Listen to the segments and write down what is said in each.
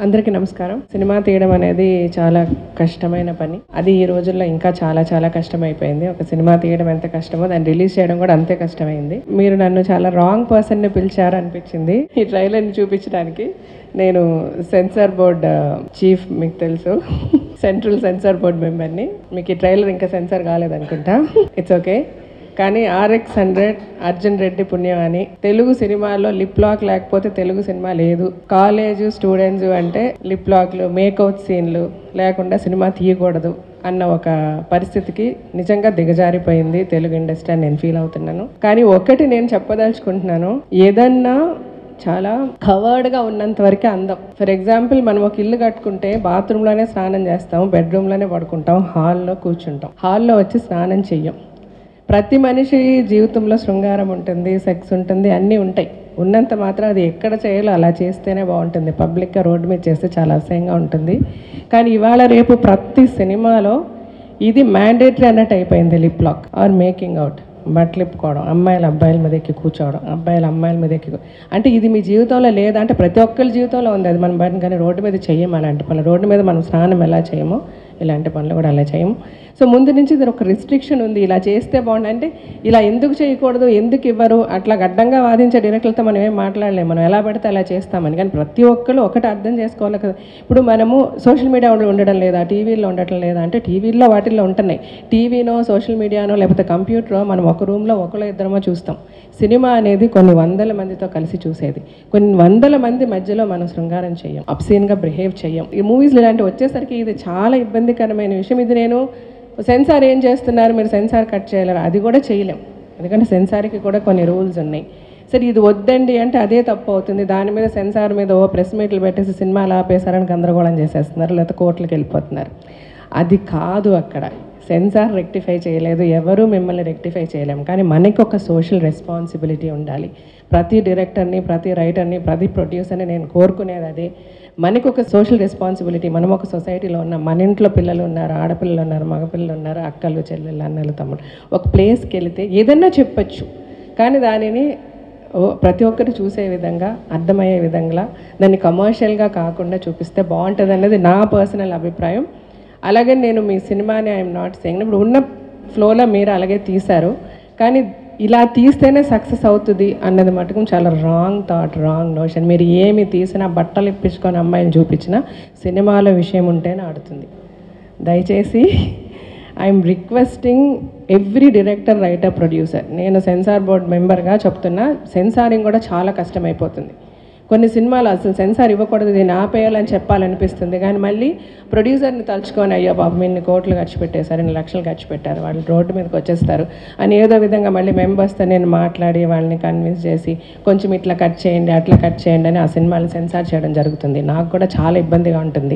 అందరికీ నమస్కారం సినిమా తీయడం అనేది చాలా కష్టమైన పని అది ఈ రోజుల్లో ఇంకా చాలా చాలా కష్టమైపోయింది ఒక సినిమా తీయడం ఎంత కష్టమో దాన్ని రిలీజ్ చేయడం కూడా అంతే కష్టమైంది మీరు నన్ను చాలా రాంగ్ పర్సన్ని పిలిచారు అనిపించింది ఈ ట్రైలర్ని చూపించడానికి నేను సెన్సార్ బోర్డ్ చీఫ్ మీకు తెలుసు సెంట్రల్ సెన్సార్ బోర్డ్ మెంబర్ని మీకు ఈ ట్రైలర్ ఇంకా సెన్సార్ కాలేదనుకుంటా ఇట్స్ ఓకే కానీ ఆర్ఎక్స్ హండ్రెడ్ అర్జున్ రెడ్డి పుణ్యం అని తెలుగు సినిమాలో లిప్ లాక్ లేకపోతే తెలుగు సినిమా లేదు కాలేజ్ స్టూడెంట్స్ అంటే లిప్ లాక్లు మేకౌట్ సీన్లు లేకుండా సినిమా తీయకూడదు అన్న ఒక పరిస్థితికి నిజంగా దిగజారిపోయింది తెలుగు ఇండస్ట్రీ అని నేను ఫీల్ అవుతున్నాను కానీ ఒకటి నేను చెప్పదలుచుకుంటున్నాను ఏదన్నా చాలా కవర్డ్గా ఉన్నంత వరకే అందం ఫర్ ఎగ్జాంపుల్ మనం ఒక ఇల్లు కట్టుకుంటే బాత్రూంలోనే స్నానం చేస్తాం బెడ్రూమ్లోనే పడుకుంటాం హాల్లో కూర్చుంటాం హాల్లో వచ్చి స్నానం చెయ్యం ప్రతి మనిషి జీవితంలో శృంగారం ఉంటుంది సెక్స్ ఉంటుంది అన్నీ ఉంటాయి ఉన్నంత మాత్రం అది ఎక్కడ చేయాలో అలా చేస్తేనే బాగుంటుంది పబ్లిక్గా రోడ్డు మీద చేస్తే చాలా అసహ్యంగా ఉంటుంది కానీ ఇవాళ రేపు ప్రతి సినిమాలో ఇది మ్యాండేటరీ అన్నట్టు అయిపోయింది lip lock or making out బట్టలు ఇప్పుకోవడం అమ్మాయిలు అబ్బాయిల మీద ఎక్కి కూర్చోవడం అబ్బాయిలు అమ్మాయిల మీద ఎక్కి కూ- అంటే ఇది మీ జీవితంలో లేదా అంటే ప్రతి ఒక్కరి జీవితంలో ఉంది అది మనం బయట కానీ రోడ్డు మీద చెయ్యం అలాంటి పనులు రోడ్డు మీద మనం స్నానం ఎలా చేయమో ఇలాంటి పనులు కూడా అలా చేయము సో ముందు నుంచి ఇది ఒక రిస్ట్రిక్షన్ ఉంది ఇలా చేస్తే బాగుంది అంటే ఇలా ఎందుకు చేయకూడదు ఎందుకు ఇవ్వరు అట్లా గడ్డంగా వాదించే డైరెక్టర్లతో మనం ఏం మాట్లాడలేము మనం ఎలా పడితే అలా చేస్తామని కానీ ప్రతి ఒక్కరు ఒకటి అర్థం చేసుకోవాలి కదా ఇప్పుడు మనము సోషల్ మీడియా ఉండడం లేదా టీవీలో ఉండటం లేదా అంటే టీవీల్లో వాటిల్లో ఉంటున్నాయి టీవీనో సోషల్ మీడియానో లేకపోతే కంప్యూటరో మనం ఒక రూమ్లో ఒకళ్ళో ఇద్దరమో చూస్తాం సినిమా అనేది కొన్ని వందల మందితో కలిసి చూసేది కొన్ని వందల మంది మధ్యలో మనం శృంగారం చేయం అప్సీన్గా బిహేవ్ చేయం ఈ మూవీస్లో ఇలాంటివి వచ్చేసరికి ఇది చాలా ఇబ్బందికరమైన విషయం ఇది నేను సెన్సార్ ఏం చేస్తున్నారు మీరు సెన్సార్ కట్ చేయలేరు అది కూడా చేయలేం ఎందుకంటే సెన్సార్కి కూడా కొన్ని రూల్స్ ఉన్నాయి సరే ఇది వద్దండి అంటే అదే తప్పు అవుతుంది దాని మీద సెన్సార్ మీద ఓ ప్రెస్ మీట్లు పెట్టేసి సినిమాలు ఆపేశారని గందరగోళం చేసేస్తున్నారు లేకపోతే కోర్టులకు వెళ్ళిపోతున్నారు అది కాదు అక్కడ సెన్సార్ రెక్టిఫై చేయలేదు ఎవరు మిమ్మల్ని రెక్టిఫై చేయలేము కానీ మనకి ఒక సోషల్ రెస్పాన్సిబిలిటీ ఉండాలి ప్రతి డైరెక్టర్ని ప్రతి రైటర్ని ప్రతి ప్రొడ్యూసర్ని నేను కోరుకునేది అదే మనకి ఒక సోషల్ రెస్పాన్సిబిలిటీ మనం ఒక సొసైటీలో ఉన్నాం మన ఇంట్లో పిల్లలు ఉన్నారు ఆడపిల్లలు ఉన్నారు మగపిల్లలు ఉన్నారు అక్కలు చెల్లెళ్ళు అన్నలు తమ్ముడు ఒక ప్లేస్కి వెళితే ఏదన్నా చెప్పచ్చు కానీ దానిని ఓ ప్రతి ఒక్కరు చూసే విధంగా అర్థమయ్యే విధంగా దాన్ని కమర్షియల్గా కాకుండా చూపిస్తే బాగుంటుంది అన్నది నా పర్సనల్ అభిప్రాయం అలాగే నేను మీ సినిమాని ఐఎమ్ నాట్ సేయింగ్ ఇప్పుడు ఉన్న ఫ్లోలో మీరు అలాగే తీశారు కానీ ఇలా తీస్తేనే సక్సెస్ అవుతుంది అన్నది మటుకు చాలా రాంగ్ థాట్ రాంగ్ నోషన్ మీరు ఏమి తీసినా బట్టలు ఇప్పించుకొని అమ్మాయిని చూపించినా సినిమాలో విషయం ఉంటేనే ఆడుతుంది దయచేసి I'm requesting every director writer producer నేను సెన్సార్ బోర్డ్ మెంబర్గా చెప్తున్నా సెన్సారింగ్ కూడా చాలా కష్టమైపోతుంది కొన్ని సినిమాలు అసలు సెన్సార్ ఇవ్వకూడదు దీన్ని ఆపేయాలని చెప్పాలనిపిస్తుంది కానీ మళ్ళీ ప్రొడ్యూసర్ని తలుచుకొని అయ్యో బాబు ఇన్ని కోట్లు ఖర్చు పెట్టేశారు ఇన్ని లక్షలు ఖర్చు పెట్టారు వాళ్ళు రోడ్డు మీదకి వచ్చేస్తారు అని ఏదో విధంగా మళ్ళీ మెంబర్స్తో నేను మాట్లాడి వాళ్ళని కన్విన్స్ చేసి కొంచెం ఇట్లా కట్ చేయండి అట్లా కట్ చేయండి అని ఆ సినిమాలు సెన్సార్ చేయడం జరుగుతుంది నాకు కూడా చాలా ఇబ్బందిగా ఉంటుంది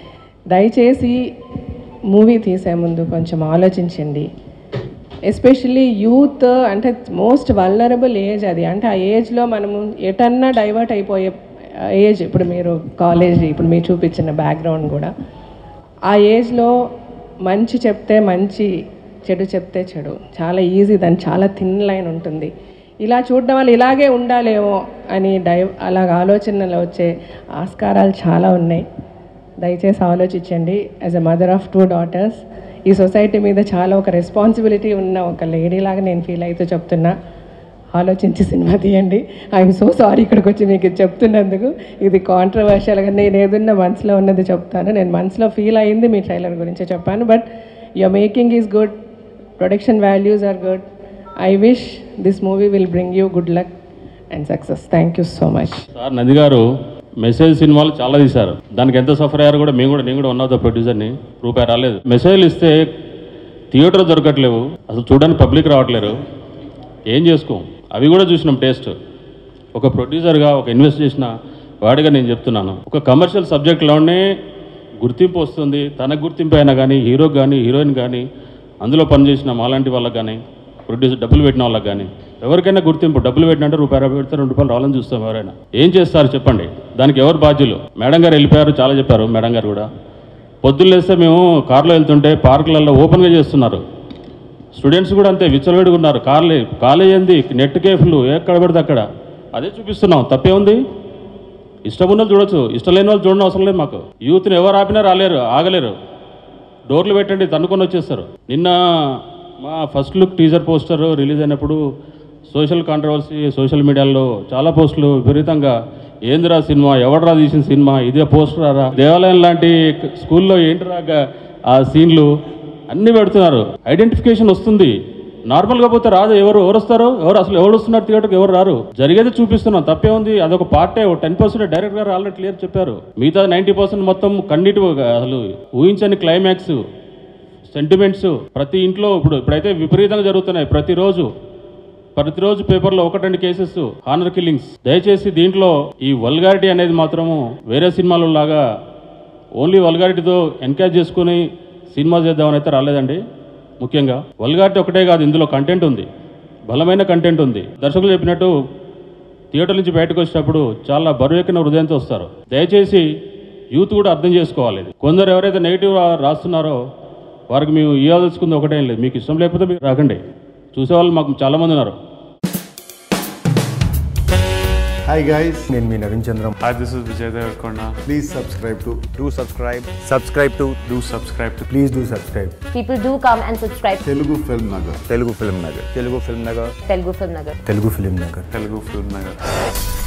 దయచేసి మూవీ తీసే ముందు కొంచెం ఆలోచించండి ఎస్పెషల్లీ యూత్ అంటే మోస్ట్ వల్నరబుల్ ఏజ్ అది అంటే ఆ ఏజ్లో మనము ఎటన్నా డైవర్ట్ అయిపోయే ఏజ్ ఇప్పుడు మీరు కాలేజ్ ఇప్పుడు మీరు చూపించిన బ్యాక్గ్రౌండ్ కూడా ఆ ఏజ్లో మంచి చెప్తే మంచి చెడు చెప్తే చెడు చాలా ఈజీ దాని చాలా థిన్ లైన్ ఉంటుంది ఇలా చూడడం వల్ల ఇలాగే ఉండాలేమో అని డై అలాగ ఆలోచనలు వచ్చే ఆస్కారాలు చాలా ఉన్నాయి దయచేసి ఆలోచించండి as a mother of two daughters ఈ సొసైటీ మీద చాలా ఒక రెస్పాన్సిబిలిటీ ఉన్న ఒక లేడీ లాగా నేను ఫీల్ అయితే చెప్తున్నా ఆలోచించి సినిమా తీయండి ఐఎమ్ సో సారీ ఇక్కడికి వచ్చి మీకు ఇది చెప్తున్నందుకు ఇది కాంట్రవర్షియల్గా నేను ఏదన్నా మనసులో ఉన్నది చెప్తాను నేను మనసులో ఫీల్ అయింది మీ ట్రైలర్ గురించి చెప్పాను but your making is good production values are good I wish this movie will bring you good luck and success thank you so much sir నది గారు మెసేజ్ సినిమాలు చాలా తీశారు దానికి ఎంత సఫర్ అయ్యారు కూడా మేము కూడా నేను కూడా వన్ ఆఫ్ ద ప్రొడ్యూసర్ని రూపాయి రాలేదు మెసేజ్లు ఇస్తే థియేటర్ దొరకట్లేవు అసలు చూడడానికి పబ్లిక్ రావట్లేరు ఏం చేసుకోం అవి కూడా చూసినాం టేస్ట్ ఒక ప్రొడ్యూసర్గా ఒక ఇన్వెస్ట్ చేసిన వాడిగా నేను చెప్తున్నాను ఒక కమర్షియల్ సబ్జెక్ట్లోనే గుర్తింపు వస్తుంది తనకు గుర్తింపు అయినా కానీ హీరోకి కానీ హీరోయిన్ కానీ అందులో పనిచేసిన మాలాంటి వాళ్ళకి కానీ ప్రొడ్యూసర్ డబ్బులు పెట్టిన వాళ్ళకి కానీ ఎవరికైనా గుర్తింపు డబ్బులు పెట్టినంటే రూపాయి రూపాయి పెడితే రెండు రూపాయలు రావాలని చూస్తాం ఎవరైనా ఏం చేస్తారు చెప్పండి దానికి ఎవరు బాధ్యులు మేడం గారు వెళ్ళిపోయారు చాలా చెప్పారు మేడం గారు కూడా పొద్దున్న లేస్తే మేము కార్లో వెళ్తుంటే పార్కులలో ఓపెన్గా చేస్తున్నారు స్టూడెంట్స్ కూడా అంతే విచ్చలవిడిగా ఉన్నారు కాలేజ్ కాలేజ్ ఏంది నెట్ కేఫ్లు ఎక్కడ పెడితే అక్కడ అదే చూపిస్తున్నాం తప్పే ఉంది ఇష్టం ఉన్న వాళ్ళు చూడొచ్చు ఇష్టం లేని వాళ్ళు చూడడం అవసరం లేదు మాకు యూత్ని ఎవరు ఆపినా రాలేరు ఆగలేరు డోర్లు పెట్టండి తన్నుకొని వచ్చేస్తారు నిన్న మా first look teaser poster release అయినప్పుడు సోషల్ కాంట్రవర్సీ సోషల్ మీడియాలో చాలా పోస్టులు విపరీతంగా ఏందిరా సినిమా ఎవడరా తీసిన సినిమా ఇదే పోస్టర్ రా దేవాలయం లాంటి స్కూల్లో ఏంటిరా గా- ఆ సీన్లు అన్నీ పెడుతున్నారు ఐడెంటిఫికేషన్ వస్తుంది నార్మల్గా పోతే రాదు ఎవరు ఎవరు వస్తారు ఎవరు అసలు ఎవరు వస్తున్నారు థియేటర్కి ఎవరు రారు జరిగేది చూపిస్తున్నాం తప్పే ఉంది అదొక పార్టే టెన్ పర్సెంట్ డైరెక్ట్ గారు ఆల్రెడీ క్లియర్ చెప్పారు మిగతా నైంటీ పర్సెంట్ మొత్తం కన్నీటి అసలు ఊహించని క్లైమాక్స్ సెంటిమెంట్స్ ప్రతి ఇంట్లో ఇప్పుడు ఇప్పుడైతే విపరీతంగా జరుగుతున్నాయి ప్రతిరోజు ప్రతిరోజు పేపర్లో ఒకటి రెండు కేసెస్ హానర్ కిల్లింగ్స్ దయచేసి దీంట్లో ఈ వల్గారిటీ అనేది మాత్రము వేరే సినిమాలో లాగా ఓన్లీ వల్గారిటీతో ఎన్కరేజ్ చేసుకుని సినిమా చేద్దామని అయితే రాలేదండి ముఖ్యంగా వల్గారిటీ ఒకటే కాదు ఇందులో కంటెంట్ ఉంది బలమైన కంటెంట్ ఉంది దర్శకులు చెప్పినట్టు థియేటర్ నుంచి బయటకు వచ్చినప్పుడు చాలా బరువెక్కిన హృదయంతో వస్తారు దయచేసి యూత్ కూడా అర్థం చేసుకోవాలి ఇది కొందరు ఎవరైతే నెగిటివ్ రాస్తున్నారో వారికి మేము ఇవ్వాల్సుకుంది ఒకటేం లేదు మీకు ఇష్టం లేకపోతే మీరు రాకండి చూసేవాళ్ళు మాకు చాలామంది ఉన్నారు హాయ్ గైస్ నేను మీ Naveen Chandram Hi, this is Vijay Devarkonda. Please subscribe to do subscribe subscribe to Do subscribe to please do subscribe People do come and subscribe to Telugu film Nagar Telugu film Nagar Telugu film Nagar Telugu Film Nagar. Telugu film Nagar Telugu Film Nagar.